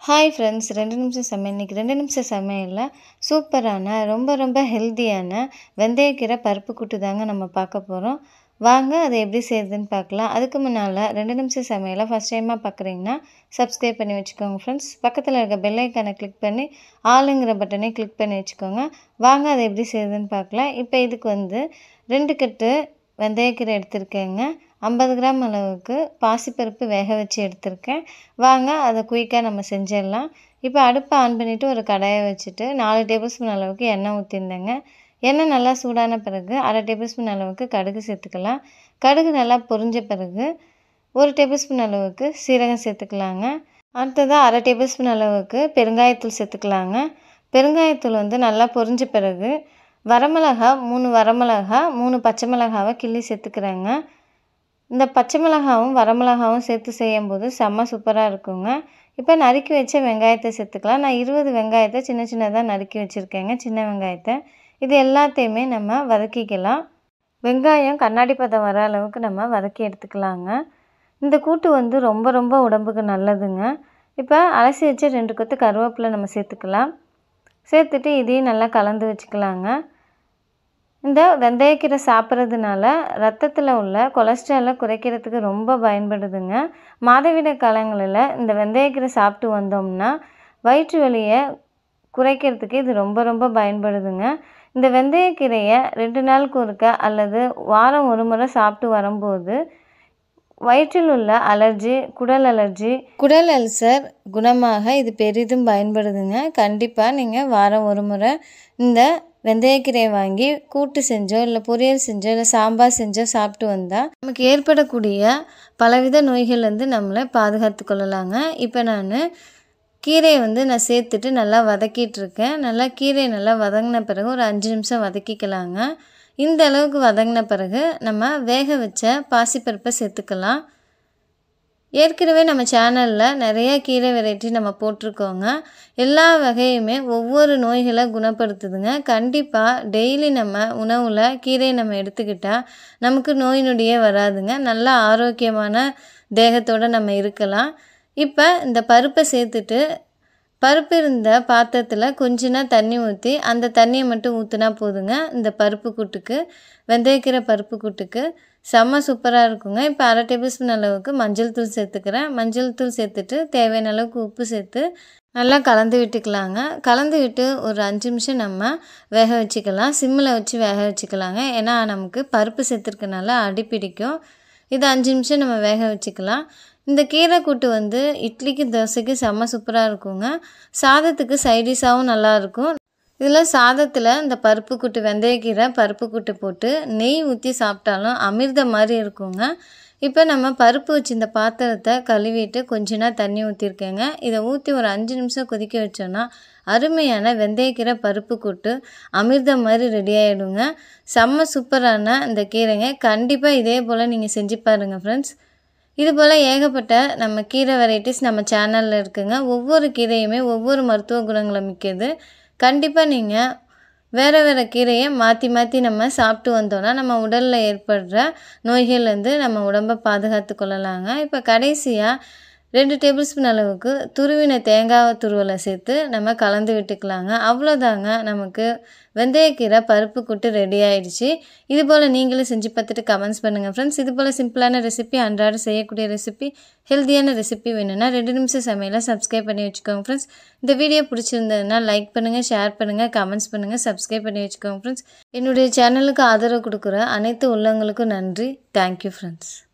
hi friends ரெண்டு நிமிஷம் சமையல் இன்றைக்கி ரெண்டு நிமிஷம் சமையலில் சூப்பரான ரொம்ப ரொம்ப ஹெல்த்தியான வெந்தயக்கீரை பருப்பு கூட்டு தாங்க நம்ம பார்க்க போகிறோம் வாங்க அதை எப்படி செய்யுதுன்னு பார்க்கலாம் அதுக்கு முன்னால் ரெண்டு நிமிஷம் சமையலை ஃபஸ்ட் டைமாக பார்க்குறீங்கன்னா சப்ஸ்கிரைப் பண்ணி வச்சுக்கோங்க ஃப்ரெண்ட்ஸ் பக்கத்தில் இருக்க பெல் ஐக்கானை கிளிக் பண்ணி ஆளுங்கிற பட்டனை கிளிக் பண்ணி வச்சுக்கோங்க வாங்க அதை எப்படி செய்யுதுன்னு பார்க்கலாம் இப்போ இதுக்கு வந்து ரெண்டு கட்டு வெந்தயக்கீரை எடுத்திருக்கேங்க ஐம்பது கிராம் அளவுக்கு பாசிப்பருப்பு வேக வச்சு எடுத்திருக்கேன் வாங்க அதை குயிக்காக நம்ம செஞ்சிடலாம் இப்போ அடுப்பை ஆன் பண்ணிவிட்டு ஒரு கடாயை வச்சுட்டு நாலு டேபிள் ஸ்பூன் அளவுக்கு எண்ணெய் ஊற்றிருந்தேங்க எண்ணெய் நல்லா சூடான பிறகு அரை டேபிள் ஸ்பூன் அளவுக்கு கடுகு சேர்த்துக்கலாம் கடுகு நல்லா பொரிஞ்ச பிறகு ஒரு டேபிள் ஸ்பூன் அளவுக்கு சீரகம் சேர்த்துக்கலாங்க அடுத்ததாக அரை டேபிள் ஸ்பூன் அளவுக்கு பெருங்காயத்தூள் சேர்த்துக்கலாங்க பெருங்காயத்தூள் வந்து நல்லா பொரிஞ்ச பிறகு வரமிளகா மூணு வரமிளகா மூணு பச்சை மிளகாவை கிள்ளி சேர்த்துக்கிறேங்க இந்த பச்சை மிளகாவும் வரமிளகாவும் சேர்த்து செய்யும்போது செம்ம சூப்பராக இருக்குங்க இப்போ நறுக்கி வச்ச வெங்காயத்தை சேர்த்துக்கலாம் நான் இருபது வெங்காயத்தை சின்ன சின்னதாக நறுக்கி வச்சுருக்கேங்க சின்ன வெங்காயத்தை இது எல்லாத்தையுமே நம்ம வதக்கிக்கலாம் வெங்காயம் கண்ணாடி பதம் வர அளவுக்கு நம்ம வதக்கி எடுத்துக்கலாங்க இந்த கூட்டு வந்து ரொம்ப ரொம்ப உடம்புக்கு நல்லதுங்க இப்போ அலசி வச்சு ரெண்டு கொத்து கருவேப்பிலை நம்ம சேர்த்துக்கலாம் சேர்த்துட்டு இதையும் நல்லா கலந்து வச்சுக்கலாங்க இந்த வெந்தயக்கீரை சாப்பிட்றதுனால ரத்தத்தில் உள்ள கொலஸ்ட்ராலை குறைக்கிறதுக்கு ரொம்ப பயன்படுதுங்க மாதவிட காலங்களில் இந்த வெந்தயக்கீரை சாப்பிட்டு வந்தோம்னா வயிற்று வலியை குறைக்கிறதுக்கு இது ரொம்ப ரொம்ப பயன்படுதுங்க இந்த வெந்தயக்கீரையை ரெண்டு நாளுக்கு ஒருக்க அல்லது வாரம் ஒரு முறை சாப்பிட்டு வரும்போது வயிற்றில் உள்ள அலர்ஜி குடல் அலர்ஜி குடல் அல்சர் குணமாக இது பெரிதும் பயன்படுதுங்க கண்டிப்பாக நீங்கள் வாரம் ஒரு முறை இந்த வெந்தயக்கீரையை வாங்கி கூட்டு செஞ்சோ இல்லை பொரியல் செஞ்சோ இல்லை சாம்பார் செஞ்சோ சாப்பிட்டு வந்தால் நமக்கு ஏற்படக்கூடிய பலவித நோய்கள்லேருந்து நம்மளை பாதுகாத்து கொள்ளலாங்க இப்போ நான் கீரையை வந்து நான் சேர்த்துட்டு நல்லா வதக்கிட்டு இருக்கேன் நல்லா கீரையை நல்லா வதங்கின பிறகு ஒரு அஞ்சு நிமிஷம் வதக்கிக்கலாங்க இந்த அளவுக்கு வதங்கின பிறகு நம்ம வேக வச்ச பாசிப்பருப்பை சேர்த்துக்கலாம் ஏற்கனவே நம்ம சேனலில் நிறைய கீரை வெரைட்டி நம்ம போட்டிருக்கோங்க எல்லா வகையுமே ஒவ்வொரு நோய்களை குணப்படுத்துதுங்க கண்டிப்பாக டெய்லி நம்ம உணவில் கீரையை நம்ம எடுத்துக்கிட்டால் நமக்கு நோய் நொடியே வராதுங்க நல்ல ஆரோக்கியமான தேகத்தோடு நம்ம இருக்கலாம் இப்போ இந்த பருப்பை சேர்த்துட்டு பருப்பு இருந்த பாத்திரத்தில் கொஞ்சனா தண்ணி ஊற்றி அந்த தண்ணியை மட்டும் ஊற்றினா போதுங்க இந்த பருப்பு கூட்டுக்கு வெந்தயக்கீரை பருப்பு கூட்டுக்கு செம்ம சூப்பராக இருக்குங்க இப்போ அரை டேபிள் ஸ்பூன் அளவுக்கு மஞ்சள் தூள் சேர்த்துக்கிறேன் மஞ்சள் தூள் சேர்த்துட்டு தேவையான அளவுக்கு உப்பு சேர்த்து நல்லா கலந்து விட்டுக்கலாங்க கலந்து விட்டு ஒரு அஞ்சு நிமிஷம் நம்ம வேக வச்சுக்கலாம் சிம்மில் வச்சு வேக வச்சுக்கலாங்க ஏன்னா நமக்கு பருப்பு சேர்த்துருக்கனால அடி பிடிக்கும் இது அஞ்சு நிமிஷம் நம்ம வேக வச்சுக்கலாம் இந்த கீரை கூட்டு வந்து இட்லிக்கு தோசைக்கு செம்ம சூப்பராக இருக்குங்க சாதத்துக்கு சைடிஷாகவும் நல்லாயிருக்கும் இதில் சாதத்தில் இந்த பருப்பு கூட்டு வெந்தயக்கீரை பருப்பு கூட்டு போட்டு நெய் ஊற்றி சாப்பிட்டாலும் அமிர்தம் மாதிரி இருக்குங்க இப்போ நம்ம பருப்பு வச்சு இந்த பாத்திரத்தை கழுவிட்டு கொஞ்ச தண்ணி ஊற்றிருக்கேங்க இதை ஊற்றி ஒரு அஞ்சு நிமிஷம் கொதிக்க வச்சோன்னா அருமையான வெந்தயக்கீரை பருப்பு கூட்டு அமிர்தம் மாதிரி ரெடி ஆகிடுங்க செம்ம சூப்பரான இந்த கீரைங்க கண்டிப்பாக இதே போல் நீங்கள் செஞ்சு பாருங்கள் ஃப்ரெண்ட்ஸ் இது போல் ஏகப்பட்ட நம்ம கீரை வெரைட்டிஸ் நம்ம சேனலில் இருக்குங்க ஒவ்வொரு கீரையுமே ஒவ்வொரு மருத்துவ குணங்களை மிக்கது கண்டிப்பாக நீங்கள் வேறு வேறு கீரையை மாற்றி மாற்றி நம்ம சாப்பிட்டு வந்தோன்னா நம்ம உடலில் ஏற்படுற நோய்கள்லேருந்து நம்ம உடம்பை பாதுகாத்து கொள்ளலாங்க இப்போ கடைசியாக ரெண்டு டேபிள் ஸ்பூன் அளவுக்கு துருவின தேங்காய் துருவலை சேர்த்து நம்ம கலந்து விட்டுக்கலாங்க அவ்வளோதாங்க நமக்கு வெந்தயக்கீரை பருப்பு கூட்டு ரெடி ஆயிடுச்சு இது போல் நீங்களும் செஞ்சு பார்த்துட்டு கமெண்ட்ஸ் பண்ணுங்கள் ஃப்ரெண்ட்ஸ் இது போல் சிம்பிளான ரெசிபி அன்றாட செய்யக்கூடிய ரெசிபி ஹெல்த்தியான ரெசிபி வேணும்னா ரெண்டு நிமிஷம் சமையலை சப்ஸ்கிரைப் பண்ணி வச்சுக்கோங்க ஃப்ரெண்ட்ஸ் இந்த வீடியோ பிடிச்சிருந்ததுன்னா லைக் பண்ணுங்கள் ஷேர் பண்ணுங்கள் கமெண்ட்ஸ் பண்ணுங்கள் சப்ஸ்கிரைப் பண்ணி வச்சுக்கோங்க ஃப்ரெண்ட்ஸ் என்னுடைய சேனலுக்கு ஆதரவு கொடுக்குற அனைத்து உள்ளவங்களுக்கும் நன்றி தேங்க்யூ ஃப்ரெண்ட்ஸ்